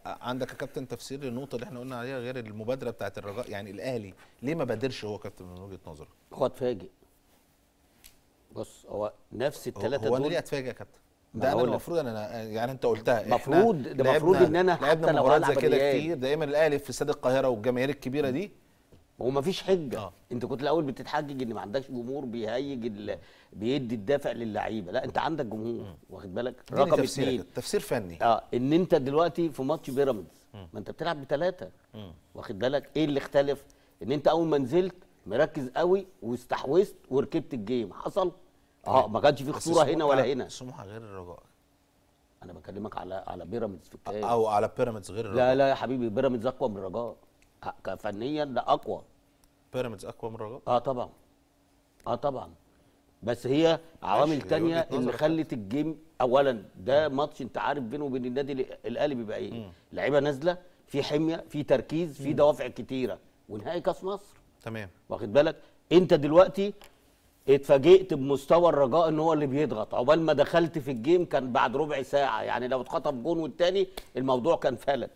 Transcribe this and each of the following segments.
عندك يا كابتن تفسير للنقطه اللي احنا قلنا عليها غير المبادره بتاعت الرجاء يعني الاهلي ليه ما بادرش هو كابتن من وجهه نظرك هو اتفاجئ بص هو نفس هو- الثلاثه هو انا دول ليه اتفاجئ يا كابتن ما ده انا هقول لك. المفروض انا يعني انت قلتها إحنا مفروض- ده لعبنا- مفروض إن أنا لعبنا حتى لو مباريات زي هلعب كده الريال. كتير دايما الاهلي في استاد القاهره والجماهير الكبيره دي هو ما فيش حجه آه. آه. انت كنت الاول بتتحجج ان ما عندكش جمهور بيهيج ال... بيدي الدافع للعيبه لا انت عندك جمهور واخد بالك اديني رقم تفسيرك اثنين كده، تفسير فني اه ان انت دلوقتي في ماتش بيراميدز ما انت بتلعب بثلاثه واخد بالك ايه اللي اختلف ان انت اول ما نزلت مركز قوي واستحوذت وركبت الجيم حصل اه ما كانش في بس خطوره هنا سموحة- ولا هنا سموحه غير الرجاء انا بكلمك على على بيراميدز في الكاس او على بيراميدز غير الرجاء لا لا يا حبيبي بيراميدز اقوى من الرجاء آه، كفنيا ده اقوى بيراميدز اقوى من الرجاء اه طبعا اه طبعا بس هي عوامل ماشي، هي تانية وجهة اللي نظرك. خلت الجيم اولا ده ماتش انت عارف بينه وبين النادي ال- الاهلي بيبقى ايه لعيبه نازله في حميه في تركيز في دوافع كتيره ونهائي كاس مصر تمام واخد بالك انت دلوقتي اتفاجئت بمستوى الرجاء ان هو اللي بيضغط عقبال ما دخلت في الجيم كان بعد ربع ساعه يعني لو اتخطف جون والتاني الموضوع كان فلت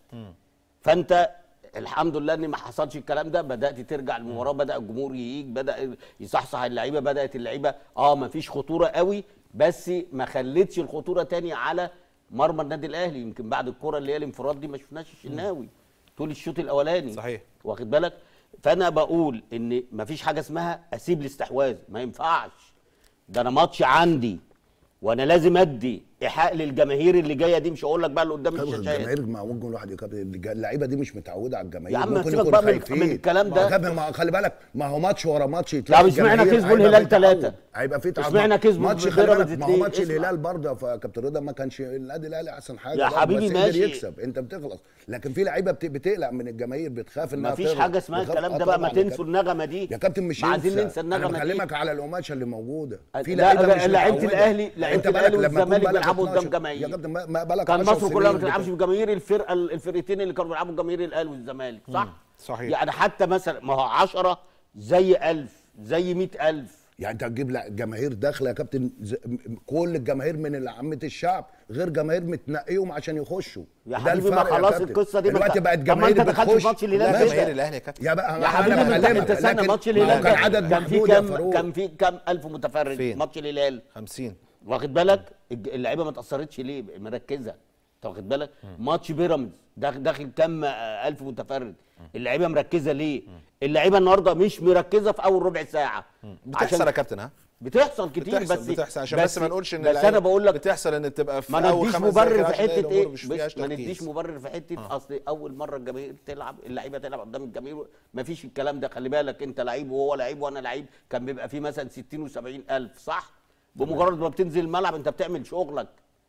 فانت الحمد لله ان ما حصلش الكلام ده بدات ترجع المباراه بدا الجمهور يهيج بدا يصحصح اللعيبه بدات اللعيبه اه ما فيش خطوره قوي بس ما خلتش الخطوره تاني على مرمى النادي الاهلي يمكن بعد الكره اللي هي الانفراد دي ما شفناش الشناوي طول الشوط الاولاني صحيح. واخد بالك فانا بقول ان مفيش حاجه اسمها اسيب الاستحواذ ما ينفعش ده انا ماتش عندي وانا لازم ادي ايحاء للجماهير اللي جايه دي مش هقول لك بقى اللي قدام طبعا الشاشات الجماهير مع وجه واحد يا كابتن الج- اللعيبه دي مش متعوده على الجماهير يا عم ممكن سيبك يكونوا بقى من- خايفين. من الكلام ما ده. هو كابتن ما خلي بالك ما هو ماتش ورا ماتش لا مش معنى الجماهير كسبوا هيبقى الهلال في تعود. تلاتة. هيبقى في مش تعود. معنى كسبوا ماتش خلي بيراميدز بالك ما هو اتنين. ماتش اسمع. الهلال برضه يا كابتن رضا ما كانش النادي الاهلي احسن حاجه يا برضه، حبيبي بس قدر ماشي. يكسب انت بتخلص لكن في لعيبه بت- بتقلق من الجماهير بتخاف انها ما فيش تغلط. حاجه اسمها بتخاف- الكلام آه ده بقى ما طبعاً يا تنسوا كابتن. النغمه دي يا كابتن مش ما عايزين ينسى. ننسى انا النغمه دي بكلمك على القماشه اللي موجوده في لا، لعيبه مش لعيبة متعودة. الأهلي- لعيبة انت بالك الأهلي لما يكون والزمالك بالك بيلعبوا 12 قدام جماهير. يا كابتن ما ما بالك كان 10 مصر كلها ما سنين بتلعبش بتاع- بجماهير الفرقه الفرقتين اللي كانوا بيلعبوا بجماهير الاهلي والزمالك صح؟ صحيح. يعني حتى مثلا ما هو 10 زي 1000 زي 100000 يعني انت هتجيب لا- جماهير داخله يا كابتن ز- م- كل الجماهير من عامه الشعب غير جماهير متنقيهم عشان يخشوا يا ده حبيبي ما الفرق يا خلاص كابتن. القصة دي ما دلوقتي انت- بقت طب ما جماهير انت دخلت في بتخش ماتش الهلال لا كده. جماهير الاهلي يا كابتن يا بقى يا حبيبي أنا انت بكلمك، انت استنى لكن ماتش ما هو الهلال كان ده عدد كان في محدود يا كام فاروق. كان في كام الف متفرج فين؟ ماتش الهلال 50 واخد بالك الج- اللعيبه ما اتاثرتش ليه مركزه انت واخد بالك ماتش بيراميدز داخل داخل كام آه، الف متفرج اللعيبه مركزه ليه اللعيبه النهارده مش مركزه في اول ربع ساعه بتحصل يا كابتن ها بتحصل كتير بتحصل بس بتحصل عشان بس, ما نقولش ان بس اللعيبة انا بقول لك بتحصل ان تبقى في ما اول نديش خمس دقايق مبرر كده في عشان تلاقي حته الأمور ايه مش بص فيهاش ما تركيز. نديش مبرر في حته اصل اول مره الجماهير تلعب اللعيبه تلعب قدام الجماهير ما فيش الكلام ده خلي بالك انت لعيب وهو لعيب وانا لعيب كان بيبقى في مثلا 60 و70 الف صح بمجرد ما بتنزل الملعب انت بتعمل شغلك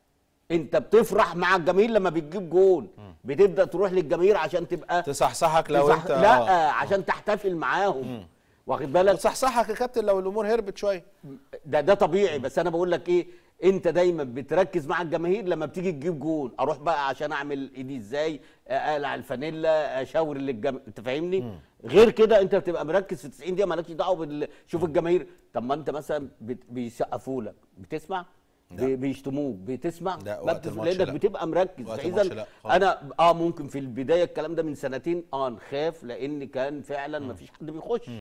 انت بتفرح مع الجماهير لما بتجيب جول بتبدا تروح للجماهير عشان تبقى تصحصحك لو تصح- انت لا آه. عشان تحتفل معاهم واخد بالك تصحصحك يا كابتن لو الامور هربت شويه ده ده طبيعي بس انا بقول لك ايه انت دايما بتركز مع الجماهير لما بتيجي تجيب جون اروح بقى عشان اعمل ايدي ازاي اقلع الفانيلا اشاور للجم... انت فاهمني غير كده انت بتبقى مركز في 90 دقيقه مالكش دعوه بال... شوف الجماهير طب ما انت مثلا بت... بيسقفوا لك بتسمع بي- بيشتموك بتسمع لا، ما وقت بت- الماتش لانك لا. بتبقى مركز وقت فاذا الماتش لا خالص. انا اه ممكن في البدايه الكلام ده من سنتين اه نخاف لان كان فعلا ما فيش حد بيخش